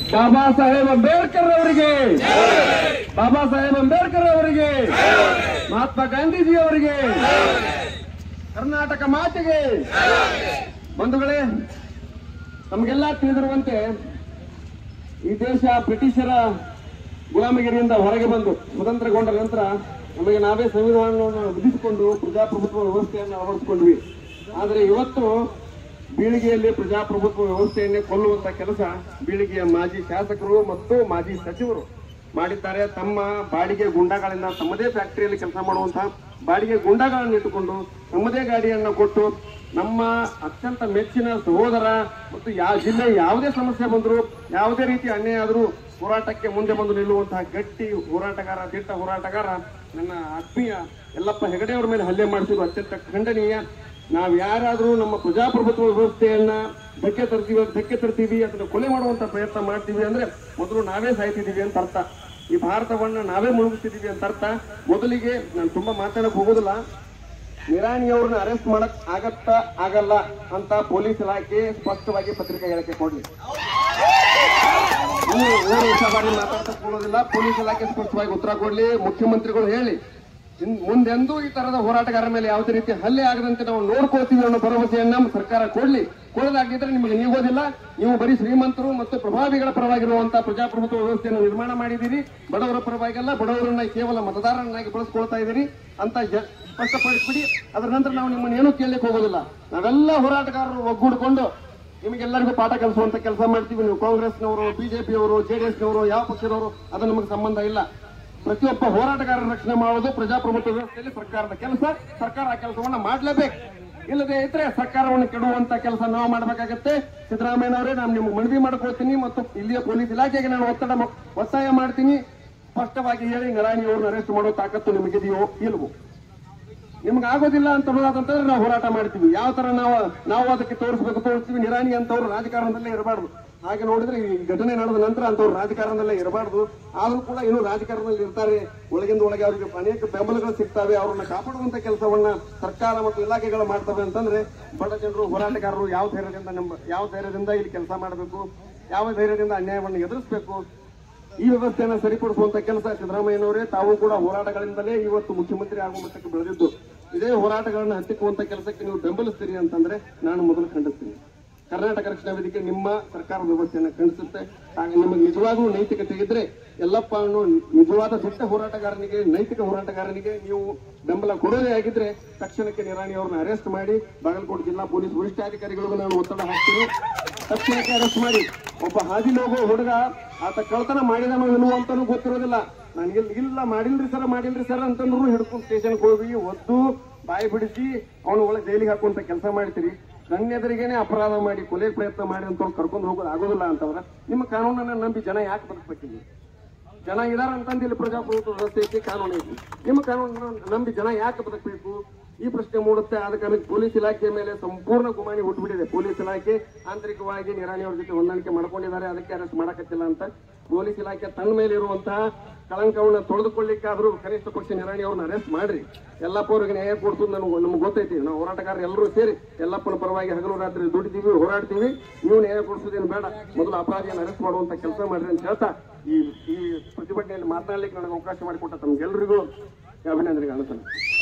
ಬಾಬಾ ಸಾಹೇಬ್ ಅಂಬೇಡ್ಕರ್ ಅವರಿಗೆ ಬಾಬಾ ಸಾಹೇಬ್ ಅಂಬೇಡ್ಕರ್ ಅವರಿಗೆ ಮಹಾತ್ಮ ಗಾಂಧೀಜಿ ಅವರಿಗೆ ಕರ್ನಾಟಕ ಮಾತೆಗೆ ಬಂಧುಗಳೇ ನಮಗೆಲ್ಲ ತಿಳಿದಿರುವಂತೆ ಈ ದೇಶ ಬ್ರಿಟಿಷರ ಗುಲಾಮಗಿರಿಯಿಂದ ಹೊರಗೆ ಬಂದು ಸ್ವತಂತ್ರಗೊಂಡ ನಂತರ ನಮಗೆ ನಾವೇ ಸಂವಿಧಾನವನ್ನು ವಿಧಿಸಿಕೊಂಡು ಪ್ರಜಾಪ್ರಭುತ್ವ ವ್ಯವಸ್ಥೆಯನ್ನು ಅಳವಡಿಸಿಕೊಂಡ್ವಿ ಆದರೆ ಇವತ್ತು ಬೀಳಿಗೆಯಲ್ಲಿ ಪ್ರಜಾಪ್ರಭುತ್ವ ವ್ಯವಸ್ಥೆಯನ್ನೇ ಕೊಲ್ಲುವಂತ ಕೆಲಸ ಬೀಳಿಗೆಯ ಮಾಜಿ ಶಾಸಕರು ಮತ್ತು ಮಾಜಿ ಸಚಿವರು ಮಾಡಿದ್ದಾರೆ ತಮ್ಮ ಬಾಡಿಗೆ ಗುಂಡಾಗಳಿಂದ ತಮ್ಮದೇ ಫ್ಯಾಕ್ಟರಿಯಲ್ಲಿ ಕೆಲಸ ಮಾಡುವಂತಹ ಬಾಡಿಗೆ ಗುಂಡಾಗಳನ್ನು ಇಟ್ಟುಕೊಂಡು ತಮ್ಮದೇ ಗಾಡಿಯನ್ನು ಕೊಟ್ಟು ನಮ್ಮ ಅತ್ಯಂತ ಮೆಚ್ಚಿನ ಸಹೋದರ ಮತ್ತು ಯಾವ ಜಿಲ್ಲೆ ಯಾವುದೇ ಸಮಸ್ಯೆ ಬಂದರೂ ಯಾವುದೇ ರೀತಿ ಅನ್ಯಾಯ ಆದರೂ ಹೋರಾಟಕ್ಕೆ ಮುಂದೆ ಬಂದು ನಿಲ್ಲುವಂತಹ ಗಟ್ಟಿ ಹೋರಾಟಗಾರ ದಿಟ್ಟ ಹೋರಾಟಗಾರ ನನ್ನ ಆತ್ಮೀಯ ಯಲ್ಲಪ್ಪ ಹೆಗಡೆಯವರ ಮೇಲೆ ಹಲ್ಲೆ ಮಾಡಿಸಿದ್ದು ಅತ್ಯಂತ ಖಂಡನೀಯ ನಾವು ಯಾರಾದರೂ ನಮ್ಮ ಪ್ರಜಾಪ್ರಭುತ್ವ ವ್ಯವಸ್ಥೆಯನ್ನ ಧಕ್ಕೆ ತರ್ತೀವಿ ಧಕ್ಕೆ ತರ್ತೀವಿ ಅದನ್ನ ಕೊಲೆ ಮಾಡುವಂತ ಪ್ರಯತ್ನ ಮಾಡ್ತೀವಿ ಅಂದ್ರೆ ಮೊದಲು ನಾವೇ ಸಾಯ್ತಿದೀವಿ ಅಂತ ಅರ್ಥ ಈ ಭಾರತವನ್ನ ನಾವೇ ಮುಳುಗಿಸ್ತಿದೀವಿ ಅಂತ ಅರ್ಥ ಮೊದಲಿಗೆ ನಾನು ತುಂಬಾ ಮಾತಾಡಕ್ ಹೋಗೋದಿಲ್ಲ ನಿರಾಣಿಯವ್ರನ್ನ ಅರೆಸ್ಟ್ ಮಾಡಕ್ ಆಗತ್ತ ಆಗಲ್ಲ ಅಂತ ಪೊಲೀಸ್ ಇಲಾಖೆ ಸ್ಪಷ್ಟವಾಗಿ ಪತ್ರಿಕಾ ಹೇಳಿಕೆ ಕೊಡ್ಲಿ ನೀವು ಮೂರು ವರ್ಷ ಬಾರಿ ಮಾತಾಡ್ತಾ ಕೊಡೋದಿಲ್ಲ ಪೊಲೀಸ್ ಇಲಾಖೆ ಸ್ಪಷ್ಟವಾಗಿ ಉತ್ತರ ಕೊಡ್ಲಿ ಮುಖ್ಯಮಂತ್ರಿಗಳು ಹೇಳಿ ಇನ್- ಮುಂದೆಂದೂ ಈ ತರದ ಹೋರಾಟಗಾರರ ಮೇಲೆ ಯಾವುದೇ ರೀತಿ ಹಲ್ಲೆ ಆಗದಂತೆ ನಾವು ನೋಡ್ಕೊಳ್ತೀವಿ ಅನ್ನೋ ಭರವಸೆಯನ್ನ ನಮ್ಮ ಸರ್ಕಾರ ಕೊಡ್ಲಿ ಕೊಡದಾಗಿದ್ರೆ ನಿಮಗೆ ನೀಗೋದಿಲ್ಲ ನೀವು ಬರೀ ಶ್ರೀಮಂತರು ಮತ್ತು ಪ್ರಭಾವಿಗಳ ಪರವಾಗಿರುವಂತಹ ಪ್ರಜಾಪ್ರಭುತ್ವ ವ್ಯವಸ್ಥೆಯನ್ನು ನಿರ್ಮಾಣ ಮಾಡಿದ್ದೀರಿ ಬಡವರ ಪರವಾಗಿಲ್ಲ ಬಡವರನ್ನ ಕೇವಲ ಮತದಾರರನ್ನಾಗಿ ಬಳಸ್ಕೊಳ್ತಾ ಇದ್ದೀರಿ ಅಂತ ಜ- ಸ್ಪಷ್ಟಪಡಿಸ್ಬಿಡಿ ಅದರ ನಂತರ ನಾವು ನಿಮ್ಮನ್ನು ಏನೂ ಕೇಳಲಿಕ್ಕೆ ಹೋಗೋದಿಲ್ಲ ನಾವೆಲ್ಲ ಹೋರಾಟಗಾರರು ಒಗ್ಗೂಡಿಕೊಂಡು ನಿಮಗೆಲ್ಲರಿಗೂ ಪಾಠ ಕಲಿಸುವಂತ ಕೆಲಸ ಮಾಡ್ತೀವಿ ನೀವು ಕಾಂಗ್ರೆಸ್ನವರು ಬಿಜೆಪಿಯವರು ಜೆಡಿಎಸ್ನವರು ಯಾವ ಪಕ್ಷದವರು ಅದು ನಮಗೆ ಸಂಬಂಧ ಇಲ್ಲ ಪ್ರತಿಯೊಬ್ಬ ಹೋರಾಟಗಾರರ ರಕ್ಷಣೆ ಮಾಡುವುದು ಪ್ರಜಾಪ್ರಭುತ್ವ ವ್ಯವಸ್ಥೆಯಲ್ಲಿ ಸರ್ಕಾರದ ಕೆಲಸ ಸರ್ಕಾರ ಆ ಕೆಲಸವನ್ನ ಮಾಡಲೇಬೇಕು ಇಲ್ಲದೆ ಇದ್ರೆ ಸರ್ಕಾರವನ್ನು ಕೆಡುವಂತ ಕೆಲಸ ನಾವು ಮಾಡಬೇಕಾಗತ್ತೆ ಸಿದ್ದರಾಮಯ್ಯನವರೇ ನಾನು ನಿಮ್ಗೆ ಮನವಿ ಮಾಡ್ಕೊಳ್ತೀನಿ ಮತ್ತು ಇಲ್ಲಿಯ ಪೊಲೀಸ್ ಇಲಾಖೆಗೆ ನಾನು ಒತ್ತಡ ಮ- ಒತ್ತಾಯ ಮಾಡ್ತೀನಿ ಸ್ಪಷ್ಟವಾಗಿ ಹೇಳಿ ನರಾಣಿಯವ್ರನ್ನ ಅರೆಸ್ಟ್ ಮಾಡೋ ತಾಕತ್ತು ನಿಮಗಿದೆಯೋ ಇಲ್ವೋ ನಿಮ್ಗೆ ಆಗೋದಿಲ್ಲ ಅಂತ ಅನ್ನೋದಾದಂತಂದ್ರೆ ನಾವು ಹೋರಾಟ ಮಾಡ್ತೀವಿ ಯಾವ ತರ ನಾವು ನಾವು ಅದಕ್ಕೆ ತೋರಿಸ್ಬೇಕು ತೋರಿಸ್ತೀವಿ ನಿರಾಣಿ ಅಂತವ್ರು ರಾಜಕಾರಣದಲ್ಲೇ ಇರಬಾರ್ದು ಹಾಗೆ ನೋಡಿದ್ರೆ ಈ ಘಟನೆ ನಡೆದ ನಂತರ ಅಂತವ್ರು ರಾಜಕಾರಣದಲ್ಲೇ ಇರಬಾರ್ದು ಆದ್ರೂ ಕೂಡ ಇನ್ನೂ ರಾಜಕಾರಣದಲ್ಲಿ ಇರ್ತಾರೆ ಒಳಗಿಂದ ಒಳಗೆ ಅವರಿಗೆ ಅನೇಕ ಬೆಂಬಲಗಳು ಸಿಗ್ತವೆ ಅವ್ರನ್ನ ಕಾಪಾಡುವಂತ ಕೆಲಸವನ್ನ ಸರ್ಕಾರ ಮತ್ತು ಇಲಾಖೆಗಳು ಮಾಡ್ತವೆ ಅಂತಂದ್ರೆ ಬಡ ಜನರು ಹೋರಾಟಗಾರರು ಯಾವ ಧೈರ್ಯದಿಂದ ನಮ್ಮ ಯಾವ ಧೈರ್ಯದಿಂದ ಇಲ್ಲಿ ಕೆಲಸ ಮಾಡಬೇಕು ಯಾವ ಧೈರ್ಯದಿಂದ ಅನ್ಯಾಯವನ್ನು ಎದುರಿಸಬೇಕು ಈ ವ್ಯವಸ್ಥೆಯನ್ನ ಸರಿಪಡಿಸುವಂತ ಕೆಲಸ ಸಿದ್ದರಾಮಯ್ಯನವರೇ ತಾವು ಕೂಡ ಹೋರಾಟಗಳಿಂದಲೇ ಇವತ್ತು ಮುಖ್ಯಮಂತ್ರಿ ಆಗುವ ಮಟ್ಟಕ್ಕೆ ಬೆಳೆದಿದ್ದು ಇದೇ ಹೋರಾಟಗಳನ್ನ ಹತ್ತಿಕ್ಕುವಂತ ಕೆಲಸಕ್ಕೆ ನೀವು ಬೆಂಬಲಿಸ್ತೀರಿ ಅಂತಂದ್ರೆ ನಾನು ಮೊದಲು ಖಂಡಿಸ್ತೀನಿ ಕರ್ನಾಟಕ ರಕ್ಷಣಾ ವೇದಿಕೆ ನಿಮ್ಮ ಸರ್ಕಾರದ ವ್ಯವಸ್ಥೆಯನ್ನ ಖಂಡಿಸುತ್ತೆ ಹಾಗೆ ನಿಮಗೆ ನಿಜವಾಗ್ಲೂ ನೈತಿಕತೆ ಇದ್ರೆ ಎಲ್ಲಪ್ಪ ಅನ್ನೋ ನಿಜವಾದ ದಿಟ್ಟ ಹೋರಾಟಗಾರನಿಗೆ ನೈತಿಕ ಹೋರಾಟಗಾರನಿಗೆ ನೀವು ಬೆಂಬಲ ಕೊಡೋದೇ ಆಗಿದ್ರೆ ತಕ್ಷಣಕ್ಕೆ ನಿರಾಣಿ ಅವ್ರನ್ನ ಅರೆಸ್ಟ್ ಮಾಡಿ ಬಾಗಲಕೋಟೆ ಜಿಲ್ಲಾ ಪೊಲೀಸ್ ವರಿಷ್ಠಾಧಿಕಾರಿಗಳಿಗೂ ನಾನು ಒತ್ತಡ ಹಾಕ್ತೀನಿ ತಕ್ಷಣಕ್ಕೆ ಅರೆಸ್ಟ್ ಮಾಡಿ ಒಬ್ಬ ಹಾದಿಲಿ ಹೋಗೋ ಹುಡುಗ ಆತ ಕಳ್ತನ ಮಾಡಿದನೋ ಇಲ್ವೋ ಅಂತಾನು ಗೊತ್ತಿರೋದಿಲ್ಲ ನನಗೆ ಇಲ್ಲ ಮಾಡಿಲ್ರಿ ಸರ್ ಮಾಡಿಲ್ರಿ ಸರ್ ಅಂತಂದ್ರು ಹಿಡ್ಕೊಂಡು ಸ್ಟೇಷನ್ಗೆ ಹೋಗಿ ಒದ್ದು ಬಾಯಿ ಬಿಡಿಸಿ ಅವನು ಒಳಗೆ ಜೈಲಿಗೆ ಹಾಕುವಂತ ಕೆಲಸ ಮಾಡ್ತೀರಿ ನನ್ನ ಎದುರಿಗೇನೆ ಅಪರಾಧ ಮಾಡಿ ಕೊಲೆ ಪ್ರಯತ್ನ ಮಾಡಿ ಅಂತ ಕರ್ಕೊಂಡು ಹೋಗೋದು ಆಗೋದಿಲ್ಲ ಅಂತಂದ್ರೆ ನಿಮ್ಮ ಕಾನೂನನ್ನ ನಂಬಿ ಜನ ಯಾಕೆ ಬದುಕಬೇಕಿಲ್ಲ ಜನ ಇದಾರ ಅಂತಂದು ಇಲ್ಲಿ ಪ್ರಜಾಪ್ರಭುತ್ವ ವ್ಯವಸ್ಥೆ ಐತಿ ಕಾನೂನು ಐತಿ ನಿಮ್ಮ ಕಾನೂನನ್ನ ನಂಬಿ ಜನ ಯಾಕೆ ಬದುಕಬೇಕು ಈ ಪ್ರಶ್ನೆ ಮೂಡುತ್ತೆ ಆದ ಕಾರಣಕ್ಕೆ ಪೊಲೀಸ್ ಇಲಾಖೆಯ ಮೇಲೆ ಸಂಪೂರ್ಣ ಗುಮಾನಿ ಹುಟ್ಟುಬಿಟ್ಟಿದೆ ಪೊಲೀಸ್ ಇಲಾಖೆ ಆಂತರಿಕವಾಗಿ ನಿರಾಣಿ ಅವ್ರ ಜೊತೆ ಹೊಂದಾಣಿಕೆ ಮಾಡ್ಕೊಂಡಿದ್ದಾರೆ ಅದಕ್ಕೆ ಅರೆಸ್ಟ್ ಮಾಡಕತ್ತಿಲ್ಲ ಅಂತ ಪೊಲೀಸ್ ಇಲಾಖೆ ತನ್ನ ಮೇಲೆ ಇರುವಂತಹ ಕಳಂಕವನ್ನ ತೊಳೆದುಕೊಳ್ಳಿಕ್ಕಾದ್ರೂ ಕನಿಷ್ಠ ಪಕ್ಷ ನಿರಾಣಿ ಅವ್ರನ್ನ ಅರೆಸ್ಟ್ ಮಾಡ್ರಿ ಎಲ್ಲಪ್ಪ ಅವ್ರಿಗೆ ನ್ಯಾಯ ಕೊಡ್ಸೋದು ನಮ್ಗೆ ನಮ್ಗೆ ಗೊತ್ತೈತಿ ನಾವು ಹೋರಾಟಗಾರರು ಎಲ್ಲರೂ ಸೇರಿ ಎಲ್ಲಪ್ಪನ ಪರವಾಗಿ ಹಗಲು ರಾತ್ರಿ ದುಡಿತೀವಿ ಹೋರಾಡ್ತೀವಿ ನೀವು ನ್ಯಾಯ ಕೊಡಿಸೋದೇನು ಬೇಡ ಮೊದಲು ಅಪರಾಧಿಯನ್ನು ಅರೆಸ್ಟ್ ಮಾಡುವಂತ ಕೆಲಸ ಮಾಡ್ರಿ ಅಂತ ಹೇಳ್ತಾ ಈ ಈ ಪ್ರತಿಭಟನೆಯಲ್ಲಿ ಮಾತನಾಡ್ಲಿಕ್ಕೆ ನನಗೆ ಅವಕಾಶ ಮಾಡಿಕೊಟ್ಟ ತಮ್ಗೆಲ್ಲರಿಗೂ ಅಭಿನಂದನೆ ಅನಿಸ್ತಾನೆ